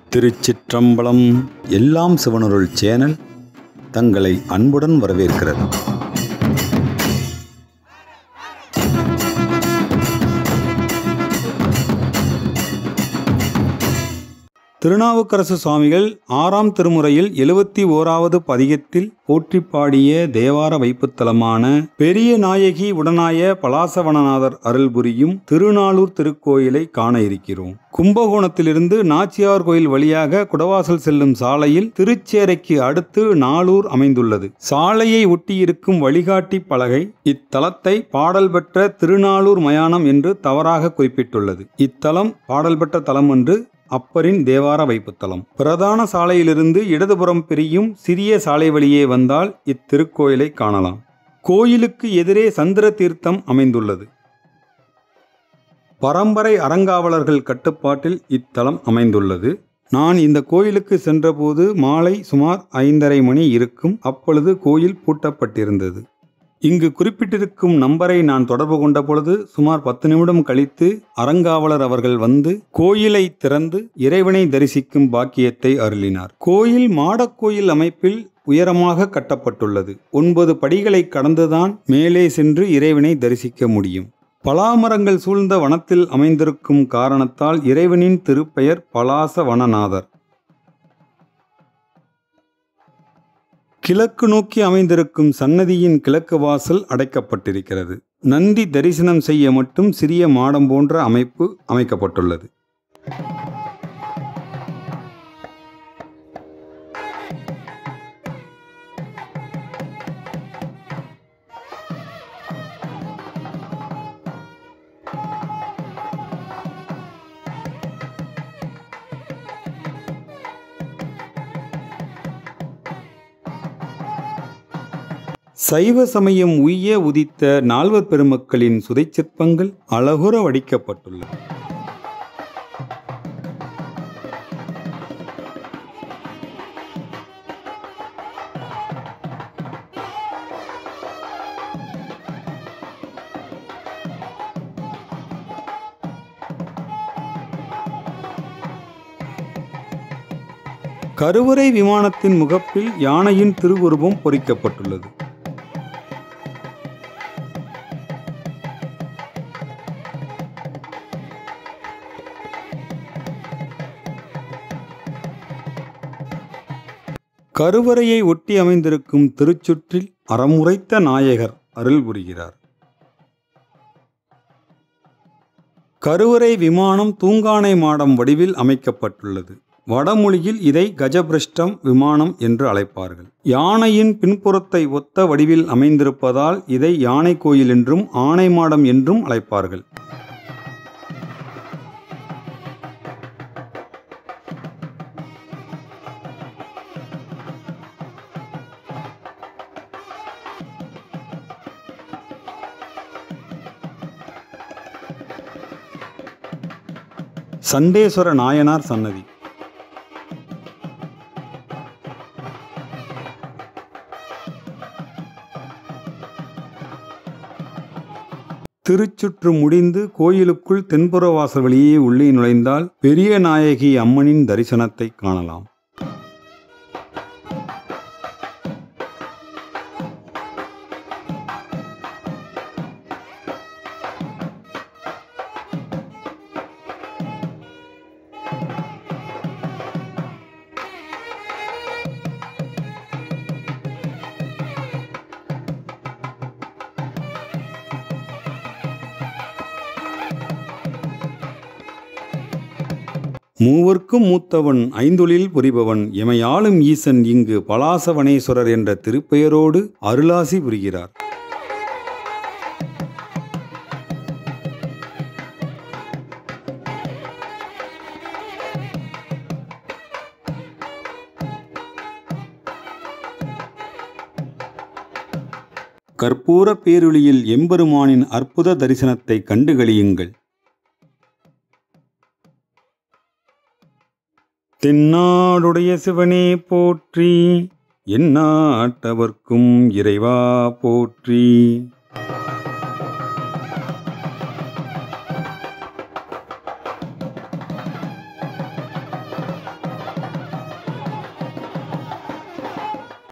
திருச்சிற்றம்பலம் எல்லாம் சிவனருள் சேனல் தங்களை அன்புடன் வரவேற்கிறது திருநாவுக்கரசு சுவாமிகள் ஆறாம் திருமுறையில் எழுவத்தி ஓராவது பதிகத்தில் போற்றி பாடிய தேவார வைப்புத்தலமான பெரிய நாயகி உடனாய பலாசவனநாதர் அருள் புரியும் திருநாளூர் திருக்கோயிலை காண இருக்கிறோம் கும்பகோணத்திலிருந்து நாச்சியார் கோயில் வழியாக குடவாசல் செல்லும் சாலையில் திருச்சேரைக்கு அடுத்து நாளூர் அமைந்துள்ளது சாலையை ஒட்டியிருக்கும் வழிகாட்டி பலகை இத்தலத்தை பாடல் பெற்ற திருநாளூர் மயானம் என்று தவறாக குறிப்பிட்டுள்ளது இத்தலம் பாடல் பெற்ற தலம் என்று அப்பரின் தேவார வைப்புத்தலம் பிரதான சாலையிலிருந்து இடதுபுறம் பிரியும் சிறிய சாலை வழியே வந்தால் இத்திருக்கோயிலை காணலாம் கோயிலுக்கு எதிரே சந்திர தீர்த்தம் அமைந்துள்ளது பரம்பரை அறங்காவலர்கள் கட்டுப்பாட்டில் இத்தலம் அமைந்துள்ளது நான் இந்த கோயிலுக்கு சென்றபோது மாலை சுமார் ஐந்தரை மணி இருக்கும் அப்பொழுது கோயில் பூட்டப்பட்டிருந்தது இங்கு குறிப்பிட்டிருக்கும் நம்பரை நான் தொடர்பு கொண்ட பொழுது சுமார் பத்து நிமிடம் கழித்து அறங்காவலர் அவர்கள் வந்து கோயிலை திறந்து இறைவனை தரிசிக்கும் பாக்கியத்தை அருளினார் கோயில் மாடக்கோயில் அமைப்பில் உயரமாக கட்டப்பட்டுள்ளது ஒன்பது படிகளை கடந்துதான் மேலே சென்று இறைவனை தரிசிக்க முடியும் பலாமரங்கள் சூழ்ந்த வனத்தில் அமைந்திருக்கும் காரணத்தால் இறைவனின் திருப்பெயர் பலாச வனநாதர் கிழக்கு நோக்கி அமைந்திருக்கும் சன்னதியின் கிழக்கு வாசல் அடைக்கப்பட்டிருக்கிறது நந்தி தரிசனம் செய்ய மட்டும் சிறிய மாடம் போன்ற அமைப்பு அமைக்கப்பட்டுள்ளது சைவ சமயம் உய்ய உதித்த நால்வர் பெருமக்களின் சுதை சிற்பங்கள் அழகுற வடிக்கப்பட்டுள்ளது கருவறை விமானத்தின் முகப்பில் யானையின் திருவுருவம் பொறிக்கப்பட்டுள்ளது கருவறையை ஒட்டி அமைந்திருக்கும் திருச்சுற்றில் அறமுறைத்த நாயகர் அருள் புரிகிறார் கருவறை விமானம் தூங்கானை மாடம் வடிவில் அமைக்கப்பட்டுள்ளது வடமொழியில் இதை கஜபிருஷ்டம் விமானம் என்று அழைப்பார்கள் யானையின் பின்புறத்தை ஒத்த வடிவில் அமைந்திருப்பதால் இதை யானை கோயில் என்றும் ஆனை மாடம் என்றும் அழைப்பார்கள் சண்டேஸ்வர நாயனார் சன்னதி திருச்சுற்று முடிந்து கோயிலுக்குள் தென்புற வாசல் வழியே உள்ளே நுழைந்தால் பெரிய நாயகி அம்மனின் தரிசனத்தை காணலாம் மூவர்க்கும் மூத்தவன் ஐந்தொழில் புரிபவன் எமையாளும் ஈசன் இங்கு பலாசவனேஸ்வரர் என்ற திருப்பெயரோடு அருளாசி புரிகிறார் கற்பூர பேரொளியில் எம்பெருமானின் அற்புத தரிசனத்தை கண்டுகளியுங்கள் தென்னாடுடைய சிவனே போற்றி எந்நாட்டவர்க்கும் இறைவா போற்றி